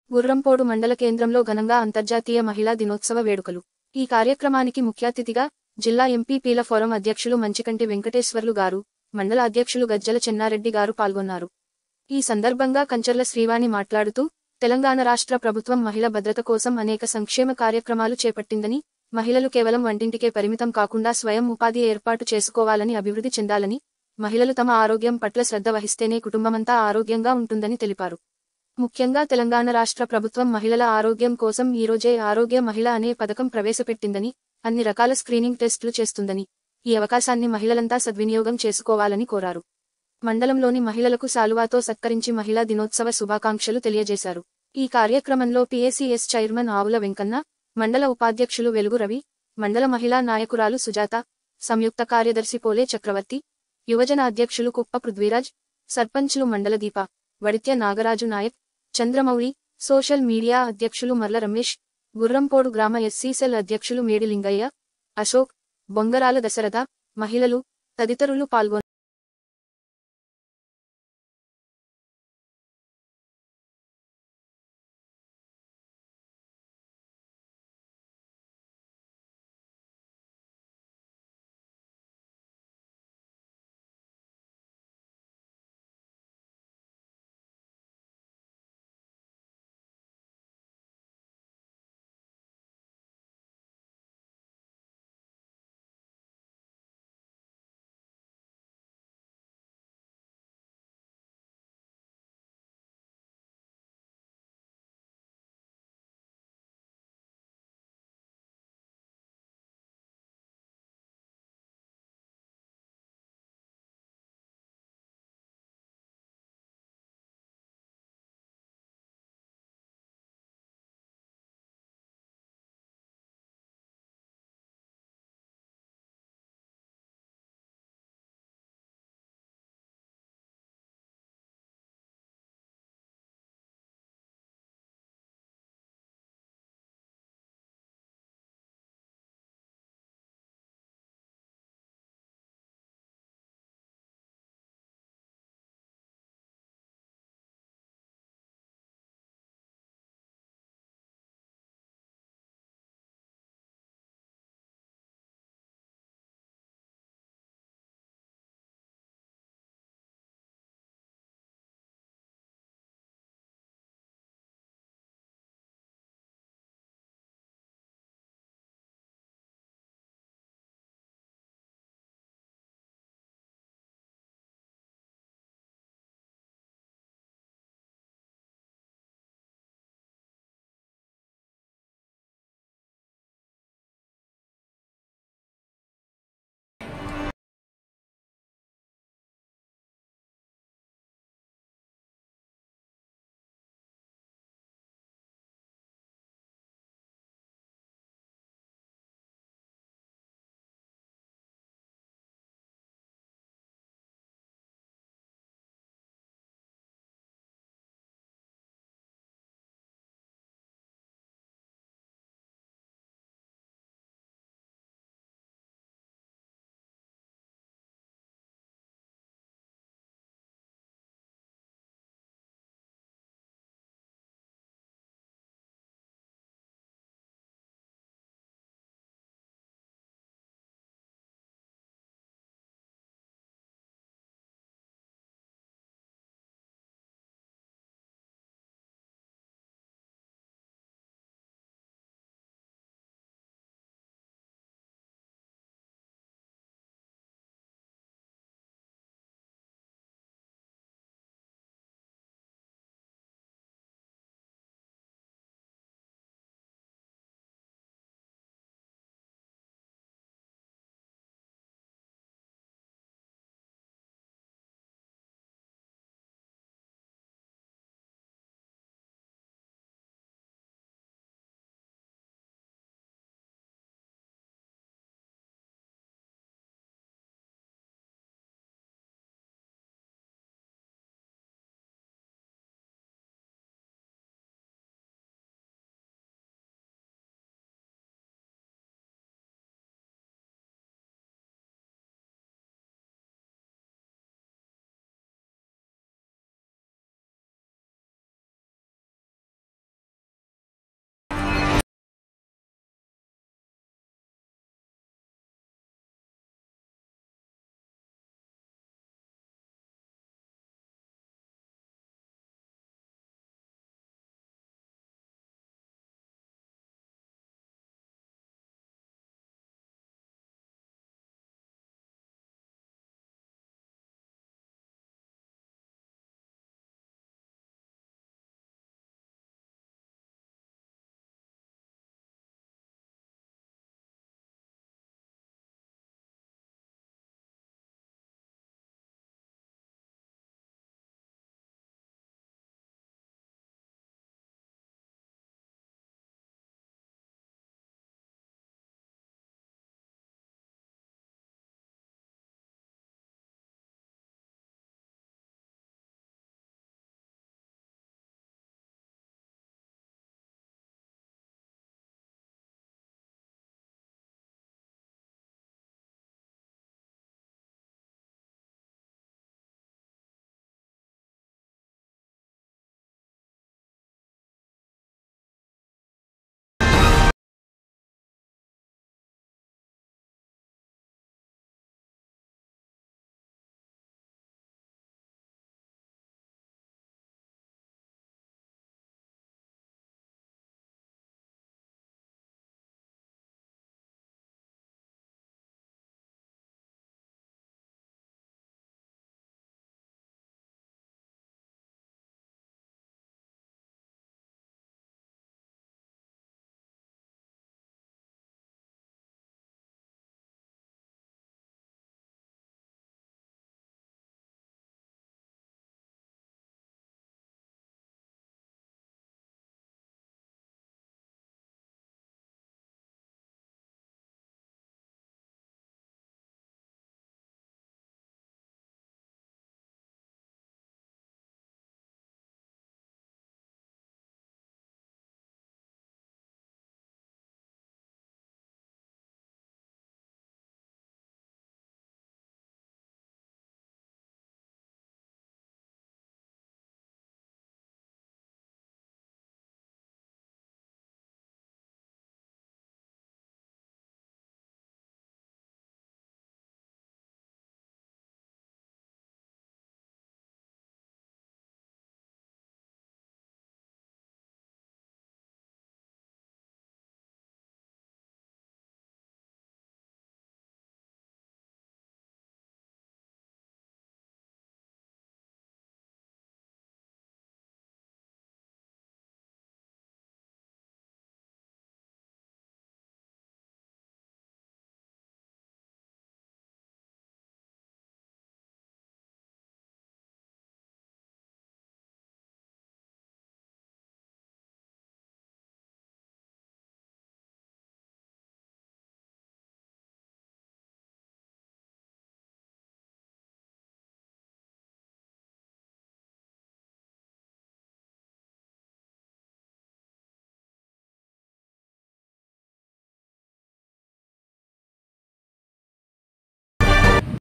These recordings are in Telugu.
గుర్రంపోడు మండల కేంద్రంలో ఘనంగా అంతర్జాతీయ మహిళా దినోత్సవ వేడుకలు ఈ కార్యక్రమానికి ముఖ్య అతిథిగా జిల్లా ఎంపీపీల ఫోరం అధ్యక్షులు మంచికంటి వెంకటేశ్వర్లు గారు మండల అధ్యక్షులు గజ్జల చెన్నారెడ్డి గారు పాల్గొన్నారు ఈ సందర్భంగా కంచర్ల శ్రీవాణి మాట్లాడుతూ తెలంగాణ రాష్ట్ర ప్రభుత్వం మహిళ భద్రత కోసం అనేక సంక్షేమ కార్యక్రమాలు చేపట్టిందని మహిళలు కేవలం వంటింటికే పరిమితం కాకుండా స్వయం ఉపాధి ఏర్పాటు చేసుకోవాలని అభివృద్ధి చెందాలని మహిళలు తమ ఆరోగ్యం పట్ల శ్రద్ధ వహిస్తేనే కుటుంబమంతా ఆరోగ్యంగా ఉంటుందని తెలిపారు ముఖ్యంగా తెలంగాణ రాష్ట్ర ప్రభుత్వం మహిళల ఆరోగ్యం కోసం ఈరోజే ఆరోగ్య మహిళ అనే పథకం ప్రవేశపెట్టిందని అన్ని రకాల స్క్రీనింగ్ టెస్టులు చేస్తుందని ఈ అవకాశాన్ని మహిళలంతా సద్వినియోగం చేసుకోవాలని కోరారు మండలంలోని మహిళలకు సాలువాతో సత్కరించి మహిళా దినోత్సవ శుభాకాంక్షలు తెలియజేశారు ఈ కార్యక్రమంలో పిఎసిఎస్ చైర్మన్ ఆవుల వెంకన్న మండల ఉపాధ్యక్షులు వెలుగు రవి మండల మహిళా నాయకురాలు సుజాత సంయుక్త కార్యదర్శి పోలే చక్రవర్తి యువజన అధ్యక్షులు కుప్ప పృథ్వీరాజ్ సర్పంచ్లు మండల దీప వడిత్య నాగరాజు నాయక్ చంద్రమౌళి సోషల్ మీడియా అధ్యక్షులు మర్ల రమేష్ గుర్రంపోడు గ్రామ ఎస్సీ సెల్ అధ్యక్షులు మేడి లింగయ్య అశోక్ బొంగరాల దశరథ మహిళలు తదితరులు పాల్గొన్నారు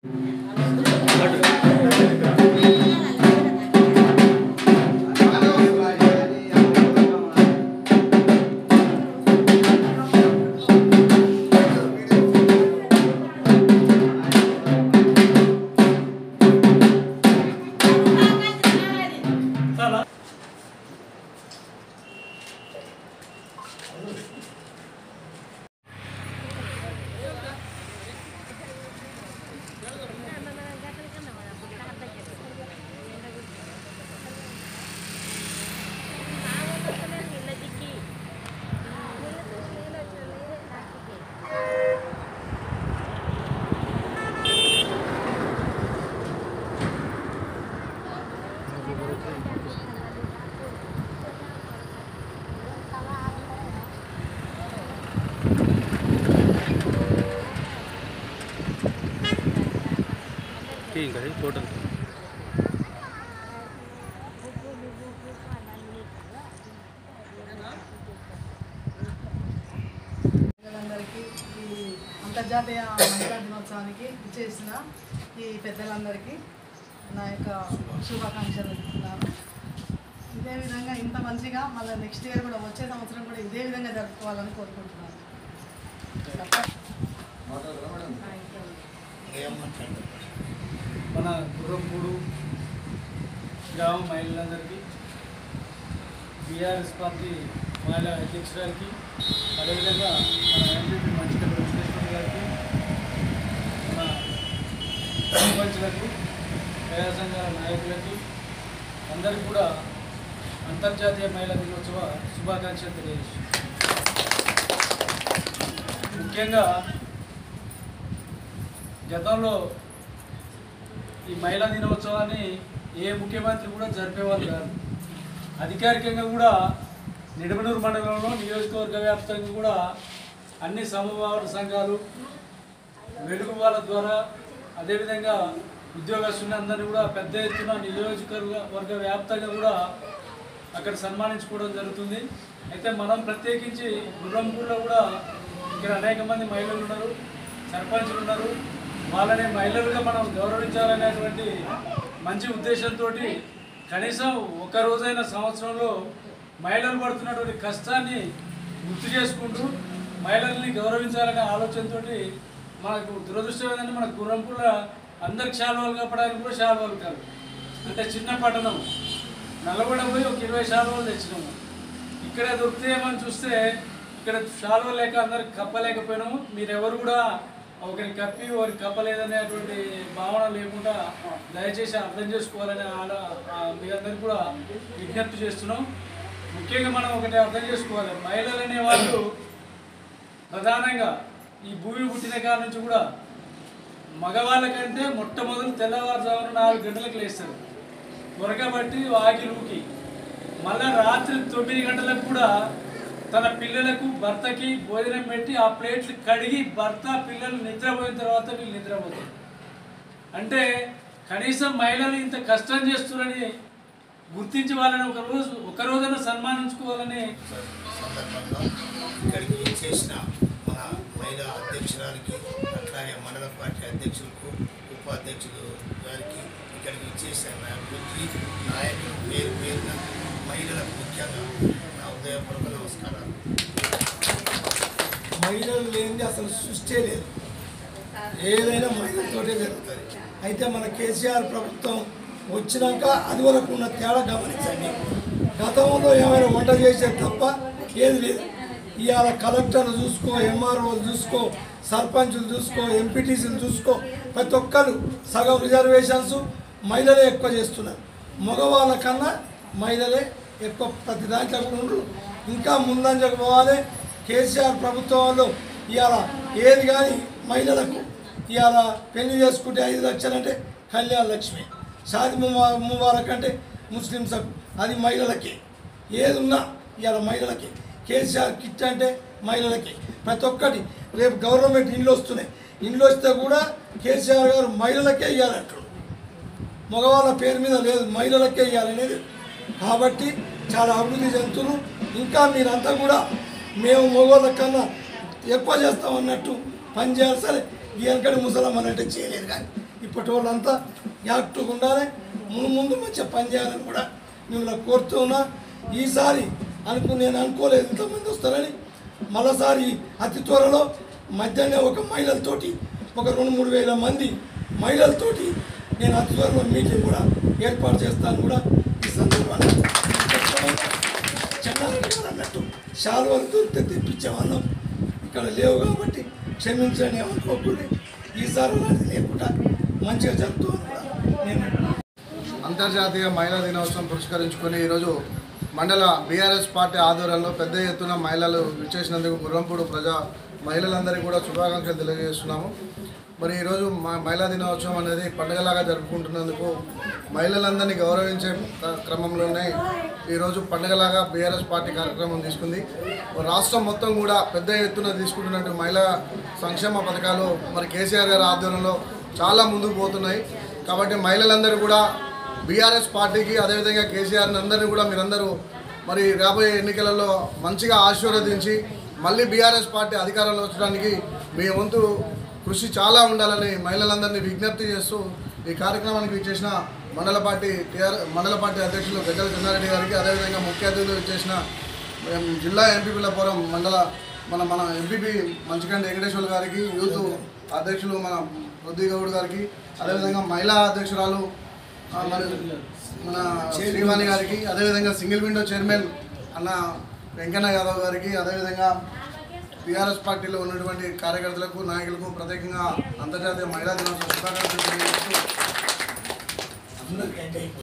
ఇంకా టోటల్ పెద్దలందరికీ ఈ అంతర్జాతీయ మహిళా దినోత్సవానికి ఇచ్చేసిన ఈ పెద్దలందరికీ నా యొక్క శుభాకాంక్షలు చెప్తున్నాను ఇదే విధంగా ఇంత మంచిగా మళ్ళీ నెక్స్ట్ ఇయర్ కూడా వచ్చే సంవత్సరం కూడా ఇదే విధంగా జరుపుకోవాలని కోరుకుంటున్నాను మన గుర్రంపూడు గ్రామ మహిళలందరికీ బీఆర్ఎస్ పార్టీ మహిళా అధ్యక్షురాలకి అదేవిధంగా మన ఎంపీ మంచికల్ వెంకటేశ్వర గారికి మన సర్పంచ్లకు ప్రజా సంఘాల నాయకులకి అందరికీ కూడా అంతర్జాతీయ మహిళా దినోత్సవ శుభాకాంక్షలు తెలియజేస్తున్నాను ముఖ్యంగా గతంలో ఈ మహిళా దినోత్సవాన్ని ఏ ముఖ్యమంత్రి కూడా జరిపేవాళ్ళు కాదు అధికారికంగా కూడా నిడమనూరు మండలంలో నియోజకవర్గ వ్యాప్తంగా కూడా అన్ని సమూహాల సంఘాలు వెలుగు వాళ్ళ ద్వారా అదేవిధంగా ఉద్యోగస్తులందరినీ కూడా పెద్ద ఎత్తున నియోజకవర్గ వర్గ వ్యాప్తంగా కూడా అక్కడ సన్మానించుకోవడం జరుగుతుంది అయితే మనం ప్రత్యేకించి గుర్రంపూర్లో కూడా ఇక్కడ అనేక మంది మహిళలు ఉన్నారు సర్పంచులు ఉన్నారు వాళ్ళని మహిళలుగా మనం గౌరవించాలనేటువంటి మంచి ఉద్దేశంతో కనీసం ఒక రోజైన సంవత్సరంలో మహిళలు పడుతున్నటువంటి కష్టాన్ని గుర్తు చేసుకుంటూ మహిళల్ని గౌరవించాలనే ఆలోచనతో మనకు దురదృష్టం ఏంటంటే మన గుర్రంపూల అందరికి శాలువాలు కప్పడానికి కూడా శాలువాలు కాదు అంటే చిన్న పట్టణం నల్లగొండ పోయి ఒక ఇరవై శాలువాలు తెచ్చినాము ఇక్కడ దొరుకుతాయేమని చూస్తే ఇక్కడ శాలువ లేక అందరికి కప్పలేకపోయినాము మీరెవరు కూడా ఒకరికి కప్పి ఒకరికి కప్పలేదనేటువంటి భావన లేకుండా దయచేసి అర్థం చేసుకోవాలని ఆడ ఆ మీరందరికీ కూడా విజ్ఞప్తి చేస్తున్నాం ముఖ్యంగా మనం ఒకటి అర్థం చేసుకోవాలి మహిళలు అనే వాళ్ళు ప్రధానంగా ఈ భూమి పుట్టిన కాడ నుంచి కూడా మగవాళ్ళకంటే మొట్టమొదటి తెల్లవారుజామున నాలుగు గంటలకు లేస్తారు ఉరకబట్టి వాకిలుకి మళ్ళా రాత్రి తొమ్మిది గంటలకు కూడా తన పిల్లలకు భర్తకి భోజనం పెట్టి ఆ ప్లేట్లు కడిగి భర్త పిల్లలు నిద్రపోయిన తర్వాత వీళ్ళు నిద్రపోతారు అంటే కనీసం మహిళలు ఇంత కష్టం చేస్తున్నారని గుర్తించి వాళ్ళని ఒక రోజు ఒక రోజున సన్మానించుకోవాలని సందర్భంగా ఇక్కడికి చేసిన మన మహిళా అధ్యక్షురాలకి అట్లాగే మండల పార్టీ అధ్యక్షులకు ఉపాధ్యక్షులు గారికి ఇక్కడికి ఇచ్చేసిన నాయకులకి నాయకులు పేరు పేరున మహిళలకు ముఖ్యంగా నా ఉదయపూర్వక నమస్కారాలు మహిళలు లేనిది అసలు సృష్టి లేదు ఏదైనా మహిళలతోటే జరుగుతుంది అయితే మన కేసీఆర్ ప్రభుత్వం వచ్చినాక అది వరకు ఉన్న తేడా గమనించండి గతంలో ఏమైనా వంట చేసేది తప్ప ఏది లేదు ఇవాళ కలెక్టర్లు చూసుకో ఎంఆర్ఓలు చూసుకో సర్పంచులు చూసుకో ఎంపీటీసీలు చూసుకో ప్రతి ఒక్కరు సగం రిజర్వేషన్స్ మహిళలే ఎక్కువ చేస్తున్నారు మగవాళ్ళ కన్నా మహిళలే ఎక్కువ ప్రతి దాంట్లో కూడా ఉండరు ఇంకా ముందంజకు పోవాలి కేసీఆర్ ప్రభుత్వంలో ఇవాళ ఏది కానీ మహిళలకు ఇవాళ పెళ్లి చేసుకుంటే ఐదు లక్షలంటే కళ్యాణ లక్ష్మి షాది ముబా- ముబారక్ అంటే ముస్లిమ్స్కు అది మహిళలకి ఏది ఉన్నా ఇవాళ మహిళలకి కేసీఆర్ కిట్ అంటే మహిళలకి ప్రతి ఒక్కటి రేపు గవర్నమెంట్ ఇండ్లు వస్తున్నాయి ఇండ్లు వస్తే కూడా కేసీఆర్ గారు మహిళలకే ఇవ్వాలంటారు మగవాళ్ళ పేరు మీద లేదు మహిళలకే ఇవ్వాలనేది కాబట్టి చాలా అభివృద్ధి చెందుతున్నారు ఇంకా మీరంతా కూడా మేము మగవాళ్ళ కన్నా ఎక్కువ చేస్తామన్నట్టు పని చేయాలి సరే ఈ వెనకటి ముసలమ్మ అంటే చేయలేదు కానీ ఇప్పటి వాళ్ళంతా యాక్టివ్గా ఉండాలి ముందు ముందు మంచిగా పనిచేయాలని కూడా మిమ్మల్ని కోరుతూ ఉన్నా ఈసారి అనుకు నేను అనుకోలేదు ఇంతమంది వస్తారని మరోసారి అతి త్వరలో మధ్యాహ్నం ఒక మహిళలతోటి ఒక రెండు మూడు వేల మంది మహిళలతోటి నేను అతి త్వరలో మీటింగ్ కూడా ఏర్పాటు చేస్తాను కూడా ఈ సందర్భంగా చెన్నారెడ్డి గారు అన్నట్టు శాలువలు దొరికితే తెప్పించేవాళ్ళం ఇక్కడ లేవు కాబట్టి క్షమించండి ఏమనుకోకుండా ఈసారి అలాంటిది లేకుండా మంచిగా జరుగుతుంది కూడా నేను అంతర్జాతీయ మహిళా దినోత్సవం పురస్కరించుకొని ఈరోజు మండల బీఆర్ఎస్ పార్టీ ఆధ్వర్యంలో పెద్ద ఎత్తున మహిళలు విచ్చేసినందుకు గుర్రంపూడి ప్రజా మహిళలందరికీ కూడా శుభాకాంక్షలు తెలియజేస్తున్నాము మరి ఈరోజు మా మహిళా దినోత్సవం అనేది పండుగలాగా జరుపుకుంటున్నందుకు మహిళలందరినీ గౌరవించే క్ర- క్రమంలోనే ఈరోజు పండుగలాగా బీఆర్ఎస్ పార్టీ కార్యక్రమం తీసుకుంది రాష్ట్రం మొత్తం కూడా పెద్ద ఎత్తున తీసుకుంటున్నట్టు మహిళా సంక్షేమ పథకాలు మరి కేసీఆర్ గారి ఆధ్వర్యంలో చాలా ముందుకు పోతున్నాయి కాబట్టి మహిళలందరూ కూడా బీఆర్ఎస్ పార్టీకి అదేవిధంగా కేసీఆర్ని అందరినీ కూడా మీరందరూ మరి రాబోయే ఎన్నికలలో మంచిగా ఆశీర్వదించి మళ్ళీ బీఆర్ఎస్ పార్టీ అధికారంలో వచ్చడానికి మీ వంతు కృషి చాలా ఉండాలని మహిళలందరినీ విజ్ఞప్తి చేస్తూ ఈ కార్యక్రమానికి ఇచ్చేసిన మండల పార్టీ టీఆర్ మండల పార్టీ అధ్యక్షులు గజ్జల చెన్నారెడ్డి గారికి అదేవిధంగా ముఖ్య అతిథులు ఇచ్చేసిన మేము జిల్లా ఎంపీల ఫోరం మండల మన మన ఎంపీపీ మంచికండి వెంకటేశ్వర గారికి యూత్ అధ్యక్షులు మన బుద్ధి గౌడ్ గారికి అదేవిధంగా మహిళా అధ్యక్షురాలు ఆ, మన మన శ్రీవాణి గారికి అదేవిధంగా సింగిల్ విండో చైర్మన్ అన్న వెంకన్న యాదవ్ గారికి అదేవిధంగా టీఆర్ఎస్ పార్టీలో ఉన్నటువంటి కార్యకర్తలకు నాయకులకు ప్రత్యేకంగా అంతర్జాతీయ మహిళా దినోత్సవ శుభాకాంక్షలు తెలియజేస్తూ